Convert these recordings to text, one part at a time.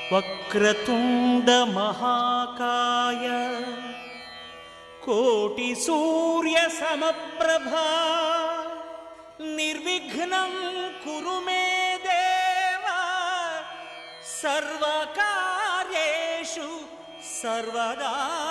వక్రతుండ మహాకాయ కోటి సూర్య సమప్రభా నిర్విఘ్నం కురు మే దేవ సర్వకార్యేషు సర్వదా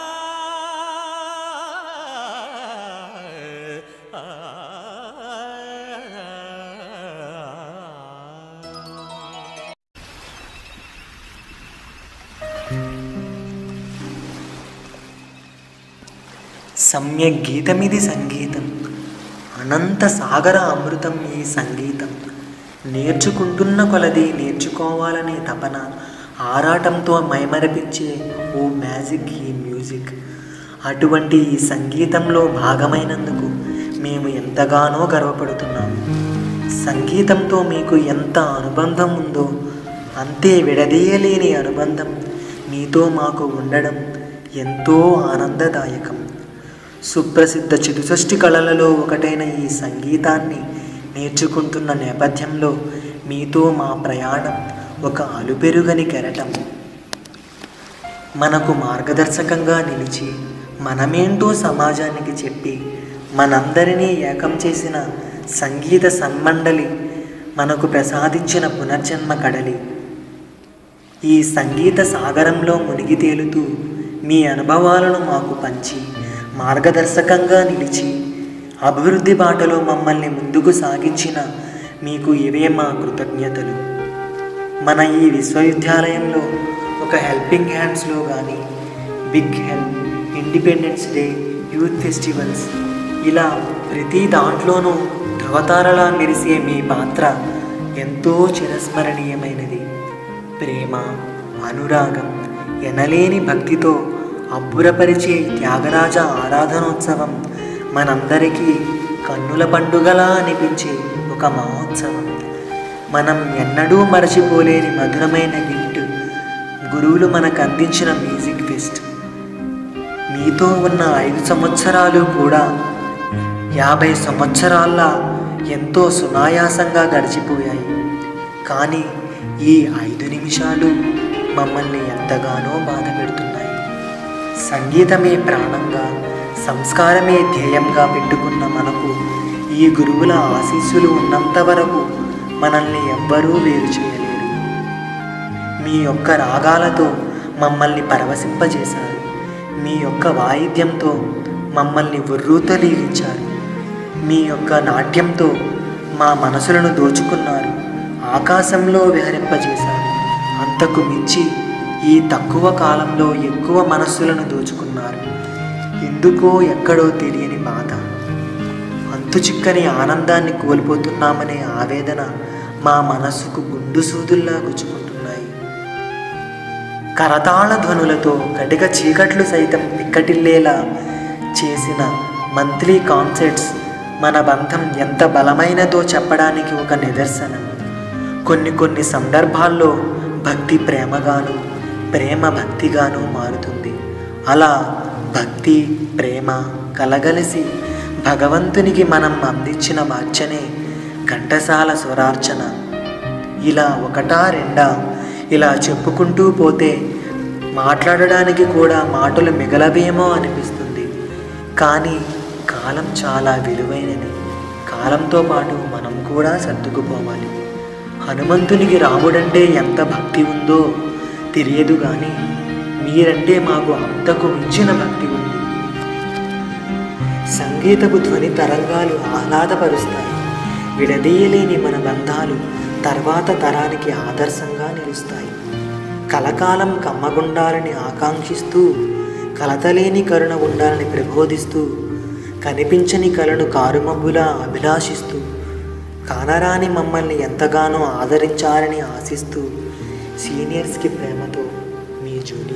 సమ్యక్ గీతమిది సంగీతం అనంత సాగర అమృతం ఈ సంగీతం నేర్చుకుంటున్న కొలది నేర్చుకోవాలనే తపన ఆరాటంతో మైమరపించే ఓ మ్యాజిక్ ఈ మ్యూజిక్ అటువంటి ఈ సంగీతంలో భాగమైనందుకు మేము ఎంతగానో గర్వపడుతున్నాము సంగీతంతో మీకు ఎంత అనుబంధం ఉందో అంతే విడదీయలేని అనుబంధం మీతో మాకు ఉండడం ఎంతో ఆనందదాయకం సుప్రసిద్ధ చతుషష్టి కళలలో ఒకటైన ఈ సంగీతాన్ని నేర్చుకుంటున్న నేపథ్యంలో మీతో మా ప్రయాణం ఒక అలుపెరుగని కెరటం మనకు మార్గదర్శకంగా నిలిచి మనమేంటో సమాజానికి చెప్పి మనందరినీ ఏకం చేసిన సంగీత సన్మండలి మనకు ప్రసాదించిన పునర్జన్మ కడలి ఈ సంగీత సాగరంలో మునిగి తేలుతూ మీ అనుభవాలను మాకు పంచి మార్గదర్శకంగా నిలిచి అభివృద్ధి బాటలో మమ్మల్ని ముందుకు సాగించిన మీకు ఇవే మా కృతజ్ఞతలు మన ఈ విశ్వవిద్యాలయంలో ఒక హెల్పింగ్ హ్యాండ్స్లో కానీ big help independence day youth festivals ఇలా ప్రతి దాంట్లోనూ ధృవతారలా మెరిసే మీ పాత్ర ఎంతో చిరస్మరణీయమైనది ప్రేమ అనురాగం ఎనలేని భక్తితో అబ్బురపరిచే త్యాగరాజ ఆరాధనోత్సవం మనందరికీ కన్నుల పండుగలా అనిపించే ఒక మహోత్సవం మనం ఎన్నడూ మరచిపోలేని మధురమైన గిఫ్ట్ గురువులు మనకు అందించిన మ్యూజిక్ ఫెస్ట్ మీతో ఉన్న ఐదు సంవత్సరాలు కూడా యాభై సంవత్సరాల్లా ఎంతో సునాయాసంగా గడిచిపోయాయి కానీ ఈ ఐదు నిమిషాలు మమ్మల్ని ఎంతగానో బాధ పెడుతున్నాయి సంగీతమే ప్రాణంగా సంస్కారమే ధ్యేయంగా పెట్టుకున్న మనకు ఈ గురువుల ఆశీస్సులు ఉన్నంత వరకు మనల్ని ఎవ్వరూ వేరు చేయలేరు మీ యొక్క రాగాలతో మమ్మల్ని పరవశింపజేశారు మీ యొక్క వాయిద్యంతో మమ్మల్ని ఉర్రూతలీగించారు మీ యొక్క నాట్యంతో మా మనసులను దోచుకున్నారు ఆకాశంలో విహరింపజేశారు అంతకు మించి ఈ తక్కువ కాలంలో ఎక్కువ మనస్సులను దోచుకున్నారు ఎందుకో ఎక్కడో తెలియని బాధ అంతు చిక్కని ఆనందాన్ని కోల్పోతున్నామనే ఆవేదన మా మనస్సుకు గుండు సూదుల్లా గుచ్చుకుంటున్నాయి కరతాళ ధ్వనులతో కటిక చీకట్లు సైతం పిక్కటిల్లేలా చేసిన మంత్లీ కాన్సర్ట్స్ మన బంధం ఎంత బలమైనదో చెప్పడానికి ఒక నిదర్శనం కొన్ని కొన్ని సందర్భాల్లో భక్తి ప్రేమగాను ప్రేమ భక్తిగాను మారుతుంది అలా భక్తి ప్రేమ కలగలిసి భగవంతునికి మనం అందించిన వార్చనే ఘంటసాల స్వరార్చన ఇలా ఒకటా రెండా ఇలా చెప్పుకుంటూ పోతే మాట్లాడడానికి కూడా మాటలు మిగలవేమో అనిపిస్తుంది కానీ కాలం చాలా విలువైనది కాలంతో పాటు మనం కూడా సర్దుకుపోవాలి హనుమంతునికి రాముడంటే ఎంత భక్తి ఉందో తెలియదు కానీ మీరంటే మాకు అంతకు మించిన భక్తి ఉంది సంగీతపు ధ్వని తరంగాలు ఆహ్లాదపరుస్తాయి విడదీయలేని మన బంధాలు తర్వాత తరానికి ఆదర్శంగా నిలుస్తాయి కలకాలం కమ్మగుండాలని ఆకాంక్షిస్తూ కలతలేని కరుణ ఉండాలని ప్రబోధిస్తూ కనిపించని కలను కారుమబ్బులా అభిలాషిస్తూ కానరాని మమ్మల్ని ఎంతగానో ఆదరించాలని ఆశిస్తూ సీనియర్స్కి ప్రేమతో మీ జూనియర్